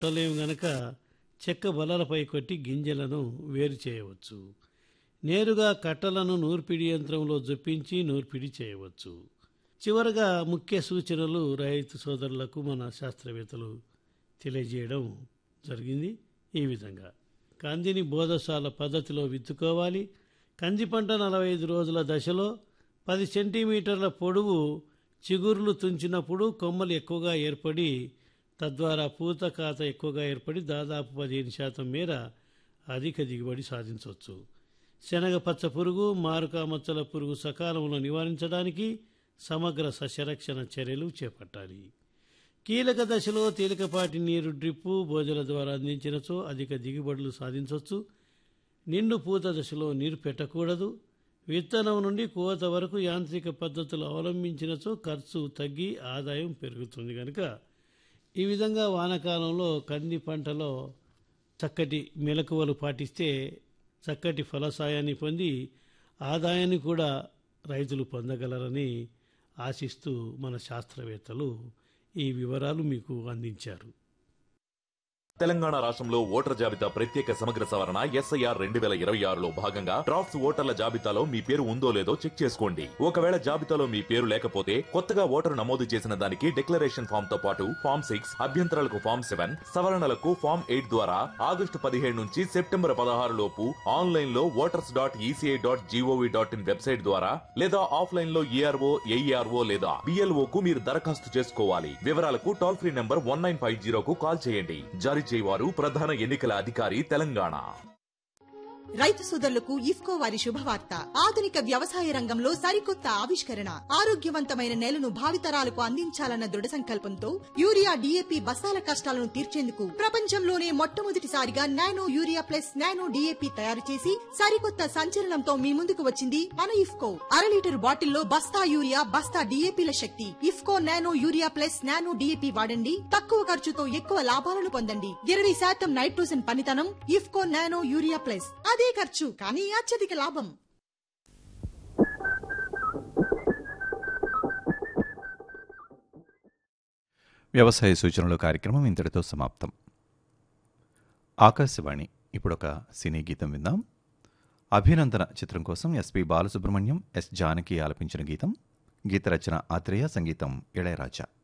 కొట్టలేము గనక చెక్క బలలపై కొట్టి గింజలను వేరు చేయవచ్చు నేరుగా కట్టలను నూర్పిడి యంత్రంలో జొప్పించి నూర్పిడి చేయవచ్చు చివరగా ముఖ్య సూచనలు రైతు సోదరులకు మన శాస్త్రవేత్తలు తెలియజేయడం జరిగింది ఈ విధంగా కందిని బోధశాల పద్ధతిలో విత్తుకోవాలి కంది పంట నలభై ఐదు రోజుల దశలో పది సెంటీమీటర్ల పొడవు చిగుర్లు తుంచినప్పుడు కొమ్మలు ఎక్కువగా ఏర్పడి తద్వారా పూత కాత ఎక్కువగా ఏర్పడి దాదాపు పదిహేను శాతం మేర అధిక దిగుబడి సాధించవచ్చు శనగ పచ్చ పురుగు మారుక మచ్చల పురుగు సకాలంలో నివారించడానికి సమగ్ర సస్యరక్షణ చర్యలు చేపట్టాలి కీలక దశలో తేలికపాటి నీరు డ్రిప్పు భోజల ద్వారా అందించినచో అధిక దిగుబడులు సాధించవచ్చు నిండు పూత దశలో నీరు పెట్టకూడదు విత్తనం నుండి కోత వరకు యాంత్రిక పద్ధతులు అవలంబించినచో ఖర్చు తగ్గి ఆదాయం పెరుగుతుంది కనుక ఈ విధంగా వానాకాలంలో కంది పంటలో చక్కటి మెలకువలు పాటిస్తే చక్కటి ఫలసాయాన్ని పొంది ఆదాయాన్ని కూడా రైతులు పొందగలరని ఆశిస్తూ మన శాస్త్రవేత్తలు ఈ వివరాలు మీకు అందించారు తెలంగాణ రాష్ట్రంలో ఓటర్ జాబితా ప్రత్యేక సమగ్ర సవరణ ఎస్ఐఆర్ రెండు వేల ఇరవై ఆరులో భాగంగా డ్రాఫ్ట్స్ ఓటర్ల జాబితాలో మీ పేరు ఉందో లేదో చెక్ చేసుకోండి ఒకవేళ జాబితాలో మీ పేరు లేకపోతే కొత్తగా ఓటరు నమోదు చేసిన దానికి డిక్లరేషన్ ఫామ్ తో పాటు ఫామ్ సిక్స్ అభ్యంతరాలకు ఫామ్ సెవెన్ సవరణలకు ఫామ్ ఎయిట్ ద్వారా ఆగస్టు పదిహేడు నుంచి సెప్టెంబర్ పదహారు లోపు ఆన్లైన్ లో voters dot ECI dot gov dot in website ద్వారా లేదా ఆఫ్లైన్ లో ఈఆర్ఓ ఏఈఆర్ఓ లేదా బిఎల్ఓ కు మీరు దరఖాస్తు చేసుకోవాలి వివరాలకు toll free number one nine five జీరోకు కాల్ చేయండి జారీ చేయవారు ప్రధాన ఎన్నికల అధికారి తెలంగాణ రైతు సోదరులకు ఇఫ్కో వారి శుభవార్త ఆధునిక వ్యవసాయ రంగంలో సరికొత్త ఆవిష్కరణ ఆరోగ్యవంతమైన నేలను భావితరాలకు అందించాలన్న దృఢ సంకల్పంతో యూరియా డీఏపీ బస్తాల కష్టాలను తీర్చేందుకు ప్రపంచంలోనే మొట్టమొదటిసారిగా nano urea plus nano DAP తయారు చేసి సరికొత్త సంచలనంతో మీ ముందుకు వచ్చింది మన ఇఫ్కో అర లీటర్ బాటిల్లో బస్తా యూరియా బస్తా డీఏపీల శక్తి IFFCO nano urea plus nano DAP వాడండి తక్కువ ఖర్చుతో ఎక్కువ లాభాలను పొందండి ఇరవై శాతం నైట్రోజన్ పనితనం ఇఫ్కో నానో యూరియా ప్లస్ అదే ఖర్చు కానీ అత్యధిక లాభం వ్యవసాయ సూచనలు కార్యక్రమం ఇంతటితో సమాప్తం ఆకాశవాణి ఇప్పుడు ఒక సినీ గీతం విందాం అభినందన చిత్రం కోసం ఎస్పి బాలసుబ్రహ్మణ్యం ఎస్ జానకి ఆలపించిన గీతం గీత రచన ఆత్రేయ సంగీతం ఇళయరాజా